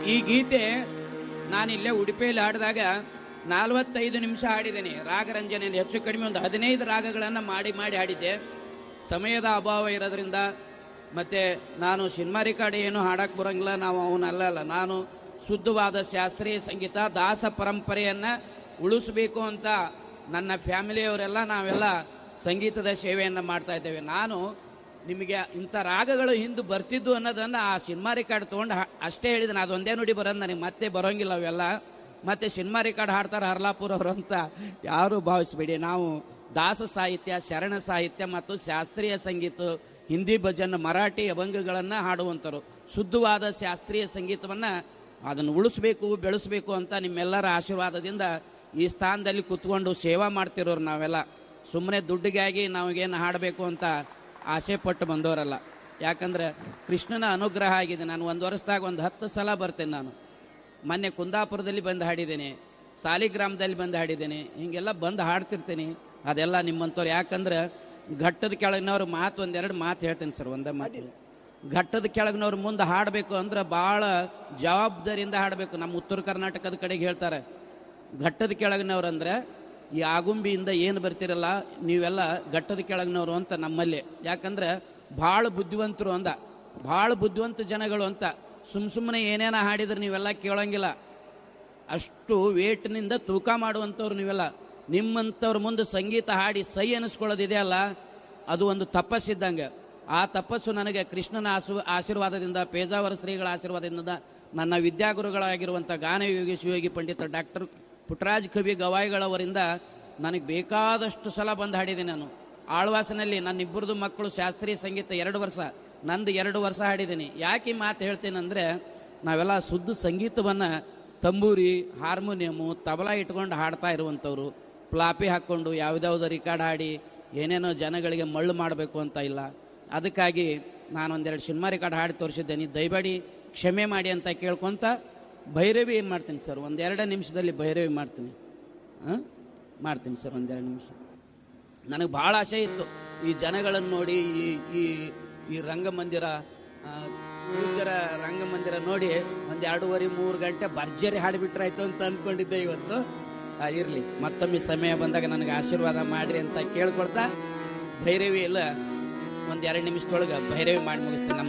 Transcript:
ಈ ಗೀತೆ ನಾನಿಲ್ಲೇ ಉಡುಪಿಯಲ್ಲಿ ಹಾಡಿದಾಗ ನಾಲ್ವತ್ತೈದು ನಿಮಿಷ ಹಾಡಿದ್ದೇನೆ ರಾಗರಂಜನೆಯಲ್ಲಿ ಹೆಚ್ಚು ಕಡಿಮೆ ಒಂದು ಹದಿನೈದು ರಾಗಗಳನ್ನು ಮಾಡಿ ಮಾಡಿ ಹಾಡಿದ್ದೆ ಸಮಯದ ಅಭಾವ ಇರೋದ್ರಿಂದ ಮತ್ತೆ ನಾನು ಸಿನಿಮಾ ರೆಕಾರ್ಡ್ ಏನು ಹಾಡಕ್ಕೆ ಬರೋಂಗಿಲ್ಲ ನಾವು ಅವನಲ್ಲ ಅಲ್ಲ ನಾನು ಶುದ್ಧವಾದ ಶಾಸ್ತ್ರೀಯ ಸಂಗೀತ ದಾಸ ಪರಂಪರೆಯನ್ನು ಉಳಿಸಬೇಕು ಅಂತ ನನ್ನ ಫ್ಯಾಮಿಲಿಯವರೆಲ್ಲ ನಾವೆಲ್ಲ ಸಂಗೀತದ ಸೇವೆಯನ್ನು ಮಾಡ್ತಾ ಇದ್ದೇವೆ ನಾನು ನಿಮಗೆ ಇಂಥ ರಾಗಗಳು ಹಿಂದೆ ಬರ್ತಿದ್ದು ಅನ್ನೋದನ್ನು ಆ ಸಿನಿಮಾ ರೆಕಾರ್ಡ್ ತೊಗೊಂಡು ಅಷ್ಟೇ ಹೇಳಿದ್ದೀನಿ ಅದೊಂದೇ ನುಡಿ ಬರೋದು ನನಗೆ ಮತ್ತೆ ಬರೋಂಗಿಲ್ಲ ಅವೆಲ್ಲ ಮತ್ತೆ ಸಿನಿಮಾ ರೆಕಾರ್ಡ್ ಹಾಡ್ತಾರೆ ಹರ್ಲಾಪುರ ಅವರು ಅಂತ ಯಾರು ಭಾವಿಸ್ಬೇಡಿ ನಾವು ದಾಸ ಸಾಹಿತ್ಯ ಶರಣ ಸಾಹಿತ್ಯ ಮತ್ತು ಶಾಸ್ತ್ರೀಯ ಸಂಗೀತ ಹಿಂದಿ ಭಜನ್ ಮರಾಠಿ ಅಭಂಗಗಳನ್ನು ಹಾಡುವಂಥವ್ರು ಶುದ್ಧವಾದ ಶಾಸ್ತ್ರೀಯ ಸಂಗೀತವನ್ನು ಅದನ್ನು ಉಳಿಸ್ಬೇಕು ಬೆಳೆಸಬೇಕು ಅಂತ ನಿಮ್ಮೆಲ್ಲರ ಆಶೀರ್ವಾದದಿಂದ ಈ ಸ್ಥಾನದಲ್ಲಿ ಕುತ್ಕೊಂಡು ಸೇವಾ ಮಾಡ್ತಿರೋರು ನಾವೆಲ್ಲ ಸುಮ್ಮನೆ ದುಡ್ಡಿಗಾಗಿ ನಾವಾಗೇನು ಹಾಡಬೇಕು ಅಂತ ಆಸೆ ಪಟ್ಟು ಬಂದವರಲ್ಲ ಯಾಕಂದ್ರೆ ಕೃಷ್ಣನ ಅನುಗ್ರಹ ಆಗಿದೆ ನಾನು ಒಂದು ವರ್ಷದಾಗ ಒಂದು ಹತ್ತು ಸಲ ಬರ್ತೇನೆ ನಾನು ಮೊನ್ನೆ ಕುಂದಾಪುರದಲ್ಲಿ ಬಂದು ಹಾಡಿದ್ದೇನೆ ಸಾಲಿಗ್ರಾಮದಲ್ಲಿ ಬಂದು ಹಾಡಿದ್ದೇನೆ ಹಿಂಗೆಲ್ಲ ಬಂದು ಹಾಡ್ತಿರ್ತೀನಿ ಅದೆಲ್ಲ ನಿಮ್ಮಂಥವ್ರು ಯಾಕಂದ್ರೆ ಘಟ್ಟದ ಕೆಳಗಿನವ್ರು ಮಾತು ಒಂದೆರಡು ಮಾತು ಹೇಳ್ತೀನಿ ಸರ್ ಒಂದೇ ಮಾತು ಘಟ್ಟದ ಕೆಳಗಿನವ್ರು ಮುಂದೆ ಹಾಡಬೇಕು ಅಂದ್ರೆ ಭಾಳ ಜವಾಬ್ದಾರಿಯಿಂದ ಹಾಡಬೇಕು ನಮ್ಮ ಉತ್ತರ ಕರ್ನಾಟಕದ ಕಡೆಗೆ ಹೇಳ್ತಾರೆ ಘಟ್ಟದ ಕೆಳಗಿನವ್ರು ಅಂದ್ರೆ ಈ ಆಗುಂಬಿಯಿಂದ ಏನು ಬರ್ತಿರಲ್ಲ ನೀವೆಲ್ಲ ಘಟ್ಟದ ಕೆಳಗಿನವರು ಅಂತ ನಮ್ಮಲ್ಲಿ ಯಾಕಂದ್ರೆ ಭಾಳ ಬುದ್ಧಿವಂತರು ಅಂದ ಭಾಳ ಬುದ್ಧಿವಂತ ಜನಗಳು ಅಂತ ಸುಮ್ ಸುಮ್ಮನೆ ಏನೇನ ಹಾಡಿದ್ರೆ ನೀವೆಲ್ಲ ಕೇಳೋಂಗಿಲ್ಲ ಅಷ್ಟು ವೇಟ್ನಿಂದ ತೂಕ ಮಾಡುವಂಥವ್ರು ನೀವೆಲ್ಲ ನಿಮ್ಮಂಥವ್ರ ಮುಂದೆ ಸಂಗೀತ ಹಾಡಿ ಸೈ ಅನಿಸ್ಕೊಳ್ಳೋದಿದೆಯಲ್ಲ ಅದು ಒಂದು ತಪಸ್ಸಿದ್ದಂಗೆ ಆ ತಪಸ್ಸು ನನಗೆ ಕೃಷ್ಣನ ಆಸು ಆಶೀರ್ವಾದದಿಂದ ಪೇಜಾವರ ಶ್ರೀಗಳ ಆಶೀರ್ವಾದದಿಂದ ನನ್ನ ವಿದ್ಯಾಗುರುಗಳಾಗಿರುವಂಥ ಗಾನಯೋಗಿ ಶಿವಯೋಗಿ ಪಂಡಿತ ಡಾಕ್ಟರ್ ಪುಟ್ಟರಾಜ್ ಕವಿ ಗವಾಯಿಗಳವರಿಂದ ನನಗೆ ಬೇಕಾದಷ್ಟು ಸಲ ಬಂದು ಹಾಡಿದ್ದೀನಿ ನಾನು ಆಳ್ವಾಸನಲ್ಲಿ ನನ್ನ ಇಬ್ಬರದು ಮಕ್ಕಳು ಶಾಸ್ತ್ರೀಯ ಸಂಗೀತ ಎರಡು ವರ್ಷ ನಂದು ಎರಡು ವರ್ಷ ಹಾಡಿದ್ದೀನಿ ಯಾಕೆ ಈ ಮಾತು ಹೇಳ್ತೇನೆಂದರೆ ನಾವೆಲ್ಲ ಶುದ್ಧ ಸಂಗೀತವನ್ನು ತಂಬೂರಿ ಹಾರ್ಮೋನಿಯಮು ತಬಲಾ ಇಟ್ಕೊಂಡು ಹಾಡ್ತಾ ಇರುವಂಥವ್ರು ಪ್ಲಾಪಿ ಹಾಕ್ಕೊಂಡು ಯಾವುದ್ಯಾವುದೋ ರಿಕಾರ್ಡ್ ಹಾಡಿ ಏನೇನೋ ಜನಗಳಿಗೆ ಮಳ್ಳು ಮಾಡಬೇಕು ಅಂತ ಇಲ್ಲ ಅದಕ್ಕಾಗಿ ನಾನು ಒಂದೆರಡು ಸಿನಿಮಾ ರೆಕಾರ್ಡ್ ಹಾಡಿ ತೋರಿಸಿದ್ದೇನೆ ದಯಮಾಡಿ ಕ್ಷಮೆ ಮಾಡಿ ಅಂತ ಕೇಳ್ಕೊಂತ ಭೈರವಿ ಏನು ಮಾಡ್ತೀನಿ ಸರ್ ಒಂದೆರಡು ನಿಮಿಷದಲ್ಲಿ ಭೈರವಿ ಮಾಡ್ತೀನಿ ಹಾಂ ಮಾಡ್ತೀನಿ ಸರ್ ಒಂದೆರಡು ನಿಮಿಷ ನನಗೆ ಭಾಳ ಆಸೆ ಇತ್ತು ಈ ಜನಗಳನ್ನು ನೋಡಿ ಈ ಈ ಈ ರಂಗಮಂದಿರ ಆ, ಪೂಜ್ಯರ ರಂಗಮಂದಿರ ನೋಡಿ ಒಂದು ಎರಡೂವರೆ ಮೂರು ಗಂಟೆ ಭರ್ಜರಿ ಹಾಡಿಬಿಟ್ರಾಯ್ತು ಅಂತ ಅಂದ್ಕೊಂಡಿದ್ದೆ ಇವತ್ತು ಆ, ಇರ್ಲಿ ಮತ್ತೊಮ್ಮೆ ಸಮಯ ಬಂದಾಗ ನನಗೆ ಆಶೀರ್ವಾದ ಮಾಡ್ರಿ ಅಂತ ಕೇಳ್ಕೊಳ್ತಾ ಭೈರವಿ ಎಲ್ಲ ಒಂದು ಎರಡು ನಿಮಿಷದೊಳಗೆ ಭೈರವಿ ಮಾಡಿ ಮುಗಿಸ್ತೀನಿ ನಮ್ಮ